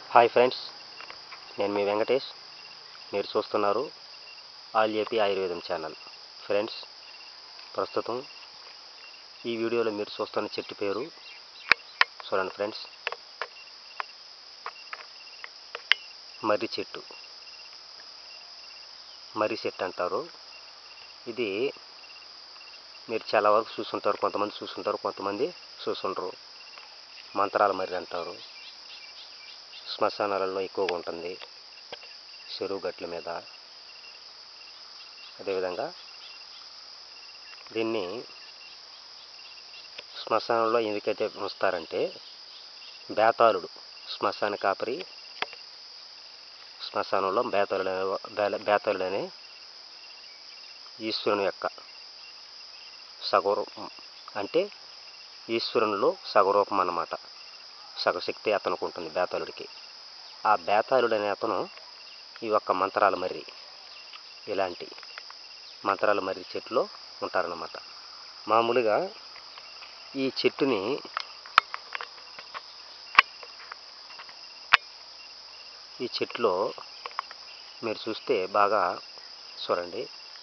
hi friends నేను మీ వెంకటేష్ మీరు చూస్తున్నారు all AP Ayurvedam channel friends ప్రస్తుతం ఈ వీడియోలో మీరు చూస్తున్న చెట్టు పేరు చూడండి ఫ్రెండ్స్ మర్రి చెట్టు మర్రి చెట్టు అంటారు ఇది మీరు చాలా వరకు చూసుంటారు కొంతమంది చూసుంటారు కొంతమంది చూసుంటారు మంత్రాల మర్రి అంటారు శ్మశానాలలో ఎక్కువగా ఉంటుంది చెరువు గట్ల మీద అదేవిధంగా దీన్ని శ్మశానంలో ఎందుకైతే ఉంచుతారంటే బేతాళుడు శ్మశాన కాపరి శ్మశానంలో బేతాళుడు అనే బేతాళుడు అనే ఈశ్వరుని యొక్క సగరూపం అంటే ఈశ్వరునిలో సగరూపం అన్నమాట సగశక్తి అతనికి ఉంటుంది బేతాళుడికి ఆ బేతాళుడు అనే అతను ఈ యొక్క మంత్రాల మర్రి ఇలాంటి మంత్రాల మర్రి చెట్టులో ఉంటారన్నమాట మామూలుగా ఈ చెట్టుని ఈ చెట్టులో మీరు చూస్తే బాగా చూడండి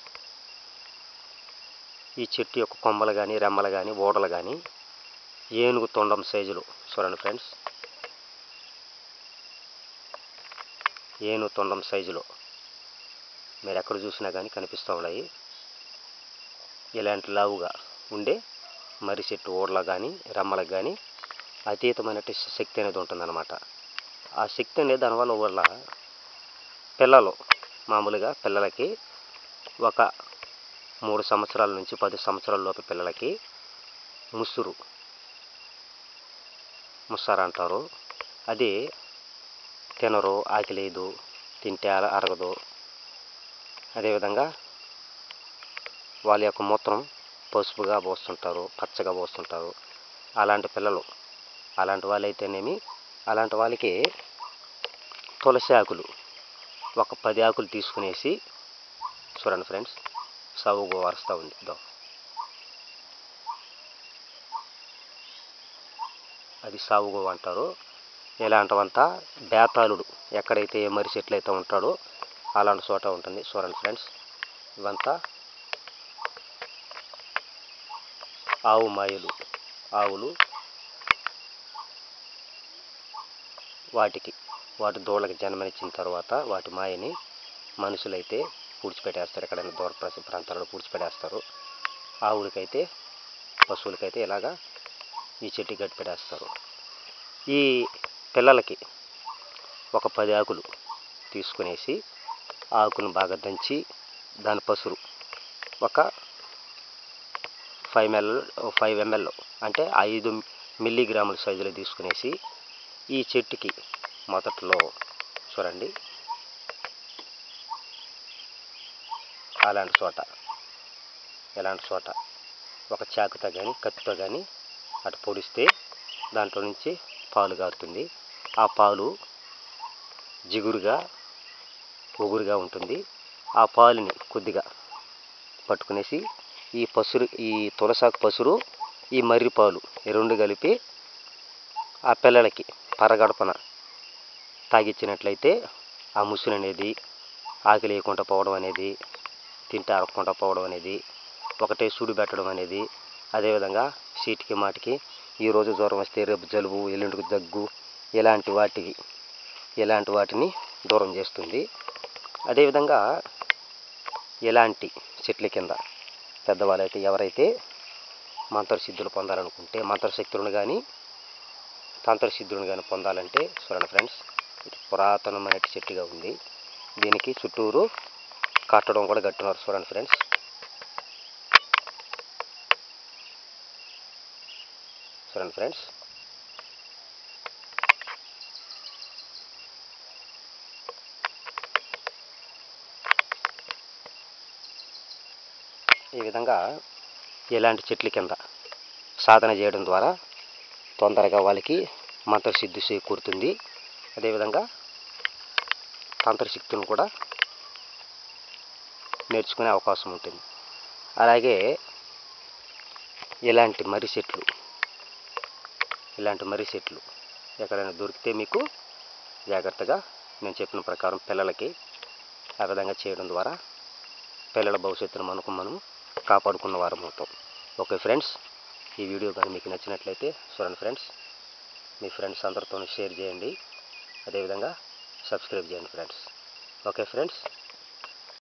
ఈ చెట్టు యొక్క కొమ్మలు కానీ రెమ్మలు కానీ ఓడలు కానీ ఏనుగు తొండం సైజులో చూడండి ఫ్రెండ్స్ ఏనుగు తొండం సైజులో మీరు ఎక్కడ చూసినా కానీ కనిపిస్తూ ఉన్నాయి ఇలాంటి లావుగా ఉండే మర్రి చెట్టు ఓడలకు కానీ రెమ్మలకు కానీ అతీతమైన శక్తి అనేది ఉంటుందన్నమాట ఆ శక్తి అనేది దానివల్ల వల్ల పిల్లలు మామూలుగా పిల్లలకి ఒక మూడు సంవత్సరాల నుంచి పది సంవత్సరాల లోపు పిల్లలకి ముసురు ముస్సార అంటారు అది తినరు ఆకలేదు తింటే అర అరగదు అదేవిధంగా వాళ్ళ యొక్క మూత్రం పసుపుగా పోస్తుంటారు పచ్చగా పోస్తుంటారు అలాంటి పిల్లలు అలాంటి వాళ్ళైతేనేమి అలాంటి వాళ్ళకి తులసి ఆకులు ఒక పది ఆకులు తీసుకునేసి చూడండి ఫ్రెండ్స్ సవుగు వరుస్తూ ఉంది దో అది సావుగో అంటారు ఇలాంటివంతా బేతాళుడు ఎక్కడైతే ఏ మర్రి చెట్లు అయితే ఉంటాడో అలాంటి చోట ఉంటుంది చూడండి ఫ్రెండ్స్ ఇవంతా ఆవు మాయలు ఆవులు వాటికి వాటి దూడలకు జన్మనిచ్చిన తర్వాత వాటి మాయని మనుషులైతే పూడ్చిపెట్టేస్తారు ఎక్కడైనా దూర ప్రసి ప్రాంతాలలో పూడ్చిపెట్టేస్తారు ఆవులకైతే పశువులకైతే ఇలాగా ఈ చెట్టు గట్టి పెట్టేస్తారు ఈ పిల్లలకి ఒక పది ఆకులు తీసుకునేసి ఆకును బాగా దంచి దాని పసురు ఒక ఫైవ్ ఎంఎల్ ఫైవ్ ఎంఎల్ అంటే ఐదు మిల్లీగ్రాముల సైజులో తీసుకునేసి ఈ చెట్టుకి మొదట్లో చూడండి అలాంటి చోట ఎలాంటి చోట ఒక చాకుతో కానీ కత్తితో కానీ అటు పొడిస్తే దాంట్లో నుంచి పాలు కారుతుంది ఆ పాలు జిగురుగా ఒగురుగా ఉంటుంది ఆ పాలుని కొద్దిగా పట్టుకునేసి ఈ పసురు ఈ తులసాకు పసురు ఈ మర్రి పాలు ఈ రెండు కలిపి ఆ పిల్లలకి పరగడపన తాగిచ్చినట్లయితే ఆ ముసులు అనేది ఆకలి వేయకుండా పోవడం అనేది తింటే అరగకుండా పోవడం అనేది ఒకటే సుడి పెట్టడం అనేది అదేవిధంగా సీటికి మాటికి ఈరోజు జ్వరం వస్తే రేపు జలుబు ఎల్లుండికి దగ్గు ఇలాంటి వాటికి ఇలాంటి వాటిని దూరం చేస్తుంది అదేవిధంగా ఇలాంటి చెట్ల కింద పెద్దవాళ్ళైతే ఎవరైతే మంత్రసిద్ధులు పొందాలనుకుంటే మంత్రశక్తులను కానీ తంత్రసిద్ధులను కానీ పొందాలంటే చూడండి ఫ్రెండ్స్ ఇది పురాతనమైన చెట్టుగా ఉంది దీనికి చుట్టూరు కట్టడం కూడా కట్టున్నారు చూడండి ఫ్రెండ్స్ చూడండి ఫ్రెండ్స్ ఈ విధంగా ఇలాంటి చెట్ల కింద సాధన చేయడం ద్వారా తొందరగా వాళ్ళకి మంత్రసిద్ధి చేకూరుతుంది అదేవిధంగా తంత్రశక్తులను కూడా నేర్చుకునే అవకాశం ఉంటుంది అలాగే ఇలాంటి మర్రి చెట్లు ఇలాంటి మర్రి చెట్లు ఎక్కడైనా దొరికితే మీకు జాగ్రత్తగా నేను చెప్పిన ప్రకారం పిల్లలకి ఆ విధంగా చేయడం ద్వారా పిల్లల భవిష్యత్తును మనకు మనం కాపాడుకున్న వారం అవుతాం ఓకే ఫ్రెండ్స్ ఈ వీడియో కానీ మీకు నచ్చినట్లయితే చూడండి ఫ్రెండ్స్ మీ ఫ్రెండ్స్ అందరితో షేర్ చేయండి అదేవిధంగా సబ్స్క్రైబ్ చేయండి ఫ్రెండ్స్ ఓకే ఫ్రెండ్స్